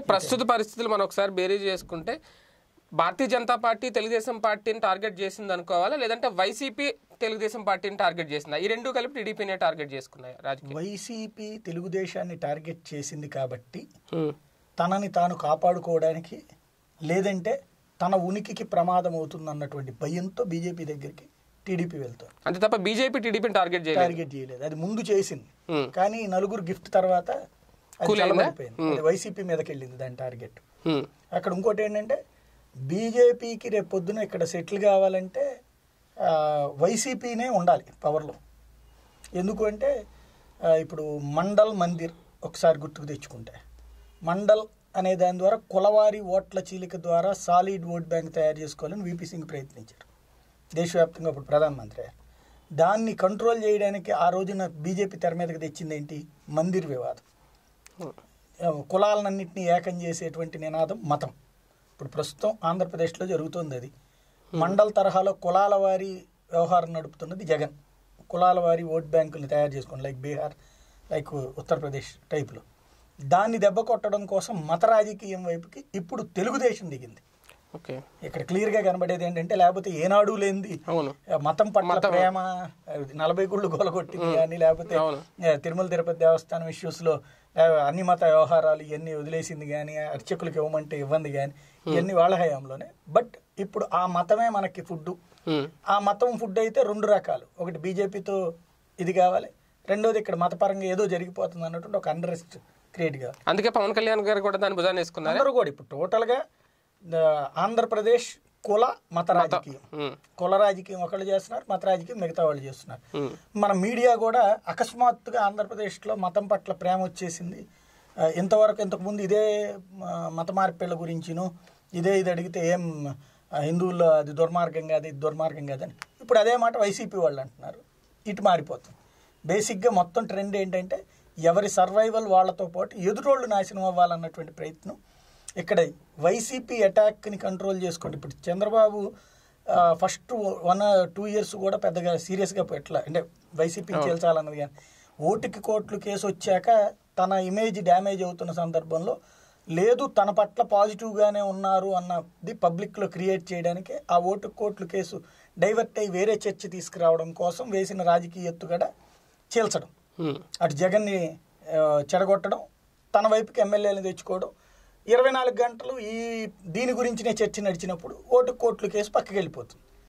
ప్రస్తుత పరిస్థితులు మనం ఒకసారి బేరీజ్ చేసుకుంటే భారతీయ జనతా పార్టీ తెలుగుదేశం పార్టీని టార్గెట్ చేసింది అనుకోవాలా లేదంటే వైసీపీ తెలుగుదేశం పార్టీని టార్గెట్ చేసిందా ఈ రెండు కలిపి టీడీపీనే టార్గెట్ చేసుకున్నాయి రాజకీయ వైసీపీ తెలుగుదేశాన్ని టార్గెట్ చేసింది కాబట్టి ఉమ్, తనని తాను కాపాడుకోవడానికి లేదంటే తన ఉనికికి ప్రమాదం అవుతుంది అన్నటువంటి భయంతో బీజేపీ దగ్గరికి టీడీపీ వెళ్తుంది అంతే తప్ప బీజేపీ టీడీపీని టార్గెట్ చేయలేదు టార్గెట్ చేయలేదు అది ముందు చేసింది ఉమ్, కానీ నలుగురు గిఫ్ట్ తర్వాత అది Cool అయిందా? చల్లబడిపోయింది అది వైసీపీ మీదకి వెళ్ళింది దాని టార్గెట్ ఉమ్, అక్కడ ఇంకోటి ఏంటంటే బీజేపీకి రేపు పొద్దున ఇక్కడ సెటిల్ కావాలంటే ఆ, వైసీపీనే ఉండాలి పవర్లో ఎందుకు అంటే ఆ, ఇప్పుడు మండల్ మందిర్ ఒకసారి గుర్తుకు తెచ్చుకుంటే మండల్ అనే దాని ద్వారా కులవారి ఓట్ల చీలిక ద్వారా సాలిడ్ ఓట్ బ్యాంక్ తయారు చేసుకోవాలని వీపీ సింగ్ ప్రయత్నించారు దేశవ్యాప్తంగా ఇప్పుడు ప్రధానమంత్రి అయ్యారు దాన్ని కంట్రోల్ చేయడానికి ఆ రోజున బీజేపీ తెర మీదకి తెచ్చింది ఏంటి మందిర్ వివాదం ఆ, కులాలన్నింటినీ ఏకం చేసేటువంటి నినాదం మతం ఇప్పుడు ప్రస్తుతం ఆంధ్రప్రదేశ్లో జరుగుతుంది అది మండల్ తరహాలో కులాల వారి వ్యవహారం నడుపుతున్నది జగన్ కులాల వారి ఓట్ బ్యాంకులు తయారు చేసుకోండి లైక్ బీహార్ లైక్ ఉత్తరప్రదేశ్ టైప్లో దాన్ని దెబ్బ కొట్టడం కోసం మత రాజకీయం వైపుకి ఇప్పుడు తెలుగుదేశం దిగింది ఓకే ఇక్కడ క్లియర్గా కనబడేది ఏంటంటే లేకపోతే ఏనాడు లేనిది అవును ఆ, మతం పట్ల మతం. ప్రేమ ఆ, నలభై గుళ్ళు గోలగొట్టింది కానీ లేకపోతే అవును. ఆ, తిరుమల తిరుపతి దేవస్థానం ఇష్యూస్ లో ఆ, అన్ని మత వ్యవహారాలు ఇవన్నీ వదిలేసింది కానీ అర్చకులకు ఇవ్వమంటే ఇవ్వండి కానీ ఇవన్నీ వాళ్ళ హయాంలోనే బట్ ఇప్పుడు ఆ మతమే మనకి ఫుడ్ ఉమ్, ఆ మతం ఫుడ్ అయితే రెండు రకాలు ఒకటి బీజేపీతో ఇది కావాలి రెండోది ఇక్కడ మతపరంగా ఏదో జరిగిపోతుంది అన్నటువంటి ఒక అండరెస్ట్ క్రియేట్ కావాలి అందుకే పవన్ కళ్యాణ్ గారు కూడా దాన్ని భుజాన్ని వేసుకున్నారు అందరూ కూడా ఇప్పుడు టోటల్ గా ఆ, ఆంధ్రప్రదేశ్ కుల మత రాజకీయం ఉమ్, కుల రాజకీయం ఒకళ్ళు చేస్తున్నారు మత రాజకీయం మిగతా వాళ్ళు చేస్తున్నారు ఉమ్, మన మీడియా కూడా అకస్మాత్తుగా ఆంధ్రప్రదేశ్లో మతం పట్ల ప్రేమ వచ్చేసింది ఆ, ఇంతవరకు ఇంతకుముందు ఇదే ఆ, మత మార్పిళ్ళ గురించిను ఇదే ఇది అడిగితే ఏం ఆ, హిందువుల్లో అది దుర్మార్గం కాదు ఇది దుర్మార్గం కాదని ఇప్పుడు అదే మాట వైసీపీ వాళ్ళు అంటున్నారు ఇటు మారిపోతుంది బేసిక్గా మొత్తం ట్రెండ్ ఏంటంటే ఎవరి సర్వైవల్ వాళ్ళతో పాటు ఎదురోళ్ళు నాశనం అవ్వాలన్నటువంటి ప్రయత్నం ఇక్కడ వైసీపీ అటాక్ని కంట్రోల్ చేసుకోండి ఇప్పుడు Chandrababu first one two years కూడా పెద్దగా సీరియస్గా పెట్టలే అంటే వైసీపీని చేల్చాలన్నది కానీ ఓటుకి కోట్లు కేసు వచ్చాక తన ఇమేజ్ డ్యామేజ్ అవుతున్న సందర్భంలో లేదు తన పట్ల పాజిటివ్గానే ఉన్నారు అన్నది పబ్లిక్లో క్రియేట్ చేయడానికి ఆ ఓటు కోట్లు కేసు డైవర్ట్ అయ్యి వేరే చర్చ తీసుకురావడం కోసం వేసిన రాజకీయ ఎత్తుగడ చీల్చడం ఉమ్, అటు జగన్ని ఆ, చెడగొట్టడం తన వైపుకి ఎమ్మెల్యేలను తెచ్చుకోవడం ఇరవై నాలుగు గంటలు ఈ దీని గురించినే చర్చ నడిచినప్పుడు ఓటు కోట్లు కేసు పక్కకి వెళ్ళిపోతుంది